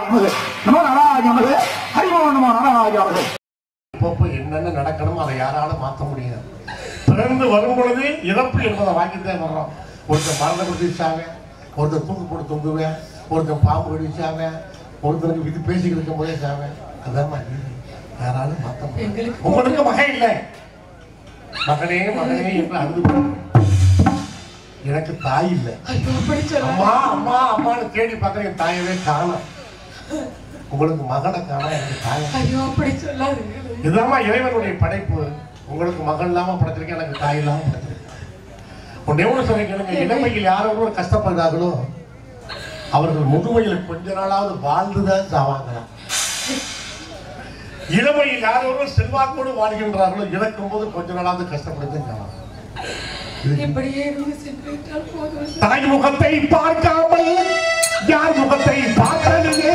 நமது நமோ நாராஜ நமது ஹரிமோ நமோ நாராஜ நமது அப்பப்போ என்னென்ன நடக்கணுமோ அதை யாராலும் மாற்ற முடியாது பிறந்து வரும் பொழுது இறப்பு என்பதை வாங்கித்தான் வர்றோம் ஒருத்தன் மரணம் குடிச்சாங்க ஒருத்தன் தூக்கு போட்டு தொங்குவேன் ஒருத்தன் பாம்பு கடிச்சாங்க ஒருத்தருக்கு விதி பேசிக்கிட்டு இருக்கும் போதே சாவேன் அதான் மாதிரி யாராலும் மாற்ற முடியாது எங்களுக்கு உங்களுக்கு மகன் இல்லை மகனே மகனே என்று அழுது கொண்டு. எனக்கு தாய் இல்லை ஐயோ அப்படி சொல்லாத. அம்மா அம்மா அம்மான்னு தேடி பார்க்குறேன் என் தாயவே காணோம் உங்களுக்கு மகனை காணோம் எனக்கு தாய் ஐயோ அப்படி சொல்லாதீங்க இதுதாம்மா இறைவனுடைய படைப்பு உங்களுக்கு மகள் இல்லாம படைச்சிருக்கேன் எனக்கு தாய் இல்லாம படைச்சிருக்கேன் ஒன்னே ஒன்று சொல்ல கேளுங்க இளமையில் யாரோ ஒருவர் கஷ்டப்படுறாங்களோ அவர்கள் முதுமையில் கொஞ்ச நாளாவது வாழ்ந்துதான் சாவாங்களாம் இளமையில் யாரோ ஒருவர் செல்வாக்கோடு வாழ்கின்றார்களோ இறக்கும் போது கொஞ்ச நாளாவது கஷ்டப்பட்டு சாவாங்க இப்படியே இருந்து சென்று விட்டால் போதும் தாய் முகத்தை பார்க்காமல் யார் முகத்தை பார்த்ததுவே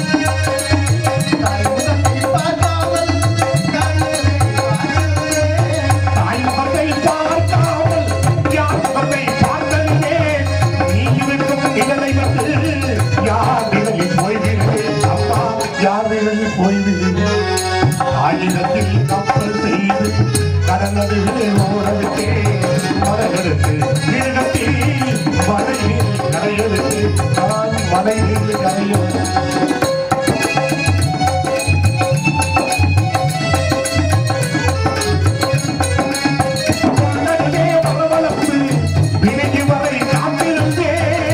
தாய் முகத்தை பார்க்காமல் யார் முகத்தை பார்த்ததுவே நீ இருக்கும் நிழலை வந்து யார் நிழலில் போய்விடு அம்மா யார் நிழலில் போய்விடு ஆயுதத்தில் கப்பல் செய்து கடந்தது ஓரவிட்டே மரகெடுத்து மிருகத்தில் மலை நீர் கரையெடுத்து நான் மலை நீர் கரையெடுத்து உடனே பரபரப்பு விலகி வரை காத்திருந்தேன்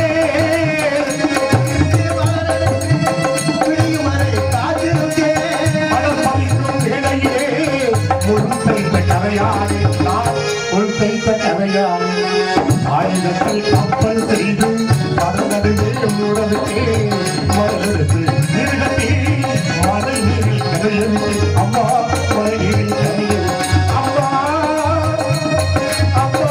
மனம் பறிக்கும் வேளையிலே முள் தைத்த கதையானே நான் முள் தைத்த கதையானே ஆயுதத்தில் கப்பல் செய்து பறந்தது உடலுக்கே மறுத்து மிருகத்தில் மலை நீரில் கரையெழுத்து அம்மா மலை நீரில் கரையெழுத்து அம்மா அம்மா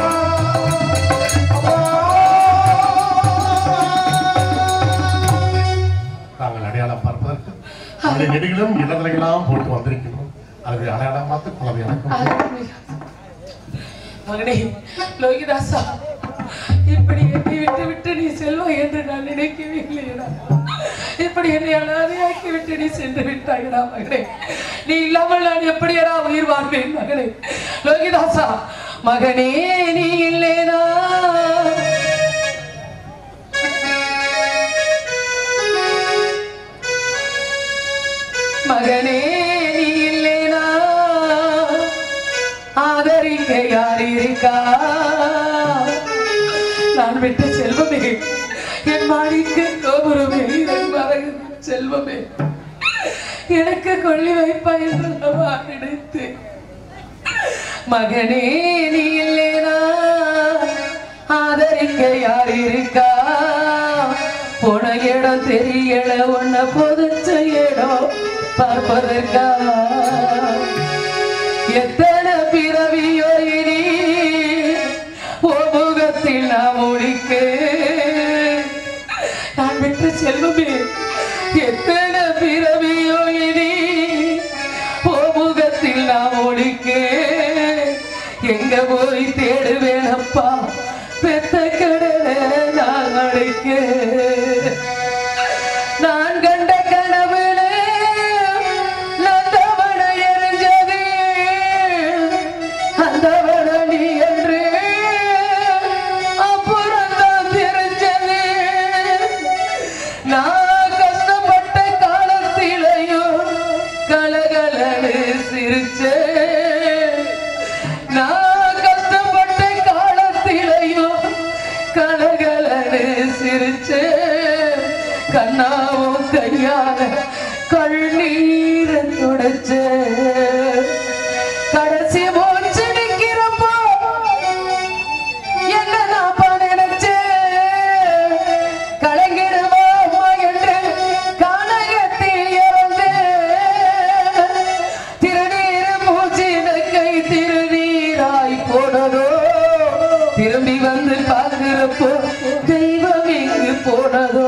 நாங்கள் அடையாளம் பார்ப்பதற்கு அந்த நெடுகிலும் இடங்களையெல்லாம் போட்டு வந்திருக்கிறோம் அதை அடையாளம் பார்த்து குழந்தை எனக்கு மகனே லோகிதாசா இப்படி என்னை விட்டு விட்டு நீ செல்வாய் என்று நான் நினைக்கவே இல்லையடா இப்படி என்னை அனாதையாக்கி விட்டு நீ சென்று விட்டாயடா மகனே நீ இல்லாமல் நான் எப்படியடா உயிர் வாழ்வேன் மகனே லோகிதாசா மகனே நீ இல்லேனா மகனே நீ இல்லேனா ஆதரிக்க யார் இருக்கா நான் விட்ட செல்வமே என் மாடிக்கு கோபுரமே என் மகன் செல்வமே எனக்கு கொள்ளி வைப்பா என்று நான் நினைத்தேன் மகனே நீ இல்லேனா ஆதரிக்க யார் இருக்கா போன இடம் தெரியல உன்ன பொதுச்ச இடம் பார்ப்பதற்கா எத்தனை பிறவியோ இனி ஓ முகத்தில் நாம் ஒழிக்க நான் விட்ட செல்வமே எத்தனை பிறவியோ இனி ஓ முகத்தில் நாம் ஒழிக்க எங்க போய் தேடுவேனப்பா பெத்த கடலை நான் அழைக்க நான் கண்ட கனவுல நந்தவன எரிஞ்சது அந்தவன நீ என்று அப்புறம் தான் தெரிஞ்சது நான் கஷ்டப்பட்ட காலத்திலையும் கலகலன்னு சிரிச்சேன் நான் கஷ்டப்பட்ட காலத்திலையும் கலகலன்னு சிரிச்சேன் கண்ணாவும் கையால கண்ணீரை தொடச்ச கடைசி மூச்சு நிக்கிறப்போ என்ன நான் நினைச்சேன் கலங்கிடுமா அம்மா என்று கானகத்தில் இறந்தேன் திருநீர் மூச்சின கை திருநீராய் போனதோ திரும்பி வந்து பார்க்கிறப்போ தெய்வம் எங்கு போனதோ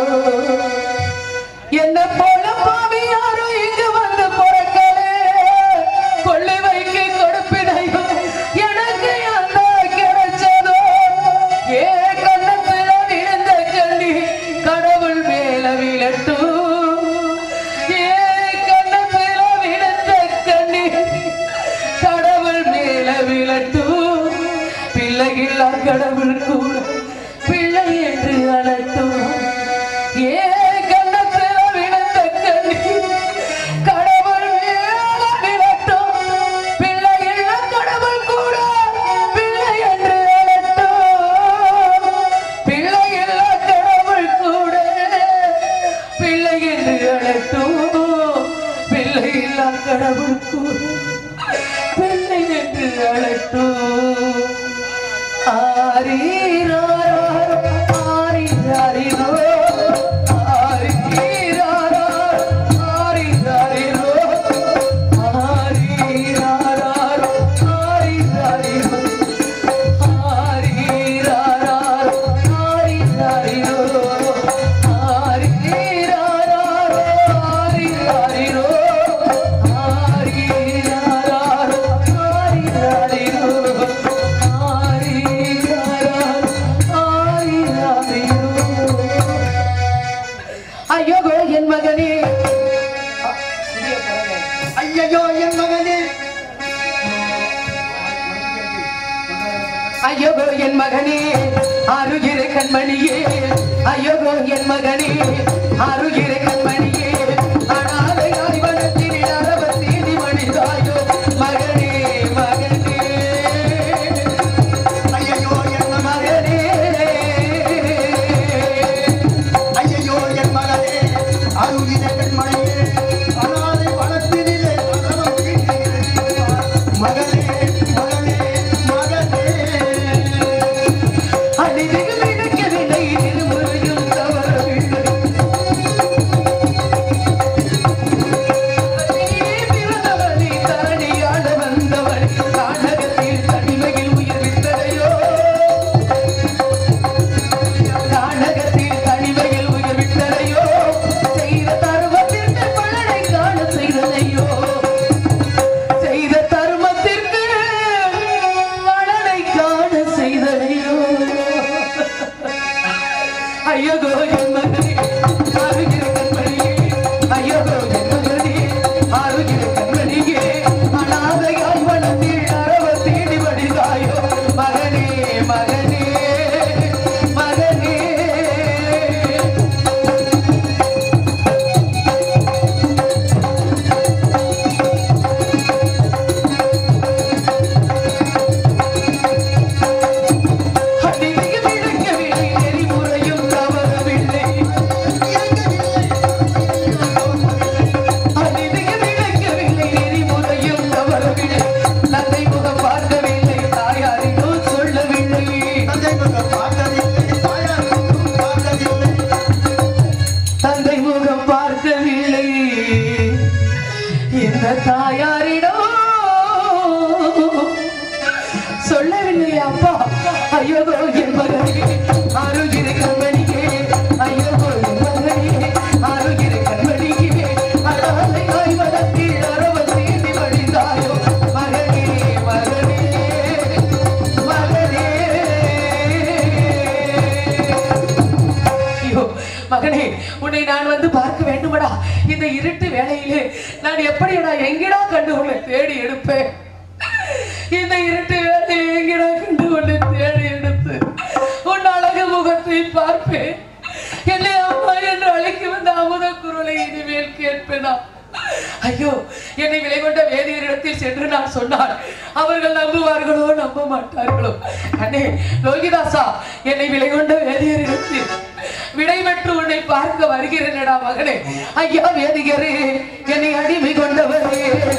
என்ன போல பாவி யாரும் இங்கு வந்து பிறக்கலே கொள்ளை வைக்க கொடுப்பினையும் எனக்கு அந்த கிடைச்சதோ ஏ கண்ணத்துல விழுந்த கண்ணி கடவுள் மேல விழட்டும் கடவுள் கூட பிள்ளை என்று அழைத்தோம் ஏ கண்ணத்தில் விழுந்த கண்ணீர் கடவுள் மேல விழட்டும் பிள்ளை இல்ல கடவுள் கூட பிள்ளை என்று அழைத்தோம் பிள்ளை இல்ல கடவுள் கூட பிள்ளை என்று அழைத்தோம் பிள்ளை இல்ல கடவுள் கூட பிள்ளை என்று அழைத்தோம் ஆரீராரோ, ஆரீராரிரோ, ஆரீராரோ, ஆரீராரிரோ, ஆரீராரோ, ஆரீராரிரோ, ஆரீராரோ, ஆரீராரிரோ, ஆரீராரோ, ஆரீராரிரோ, ஆரீராரோ, ஆரீராரிரோ, ஐயோ என் மகனே ஐயோ என் மகனே ஐயோ என் மகனே அருகிற கண்மணியே ஐயோ என் மகனே அருகிற கண்மணியே அனாதையாய் வனத்தினில் அரவத் தேடி மடிந்தாயோ மகனே மகனே ஐயோ என் மகனே மகனே ஐயோ என் மகனே அருகின பெண்மணியே அனாதை வனத்தினிலே அகலம் வீட்டில் மகனே மகனே மகனே அழிவில் நினைக்கவில்லை திருமுறையும் தவறவில்லை நீ பிறந்தவனே தரணியாட வந்தவன் கானகத்தில் தனிமையில் உயிர் விட்டதையோ கானகத்தில் தனிமையில் உயிர் விட்டதையோ செய்த தருவத்திற்கு பலனை காண செய்ததையோ செய்த தர்மத்திற்கு பலனை காண செய்ததையோ ஐயோ என் மகனே அருகிற கண்மணியே ஐயோ என் மகனே அருகிற கண்மணியே அனாதையாய் வனத்தில் அரவ தேடி வடிதாயோ மகனே மகனே மகனே அடிமைக்கு விளக்கவில்லை நெறிமுறையும் தவறவில்லை அடிமைக்கு விளக்கவில்லை நெறிமுறையும் தவறவில்லை தந்தை முகம் பார்க்கவில்லை தாயாரினோ சொல்லவில்லை தந்தை மகன் பார்த்ததில்லை தாயாருக்கும் பார்த்ததில்லை தந்தை முகம் பார்க்கவில்லை இந்த தாயாரிடோ சொல்லவில்லை அப்பா ஐயோ என் மகனே அருகிற கண்மணியே ஐயோ என் மகனே அருகிற கண்மணியே அனாதை ஆய்வதத்தில் அரவ தேடி வழிந்தாயோ மகனே மகனே மகனே ஐயோ மகனே உன்னை நான் வந்து பார்க்க வேண்டுமடா இந்த இருட்டு வேளையிலே நான் எப்படிடா எங்கடா கண்டு உன்னை தேடி எடுப்பேன் இந்த இருட்டு வேளையிலே எங்கடா கண்டு உன்னை தேடி எடுத்து உன் அழகு முகத்தை பார்ப்பேன் என்னை அம்மா என்று அழைக்க வந்த அமுத குரலை இனிமேல் கேட்பேனா ஐயோ என்னை விலை கொண்ட வேதியரிடத்தில் சென்று நான் சொன்னார் அவர்கள் நம்புவார்களோ நம்ப மாட்டார்களோ அண்ணே லோகிதாசா என்னை விலை கொண்ட வேதியரிடத்தில் விடை பெற்று உன்னை பார்க்க வருகிறேனடா மகனே ஐயா வேதியரே என்னை அடிமை கொண்டவரே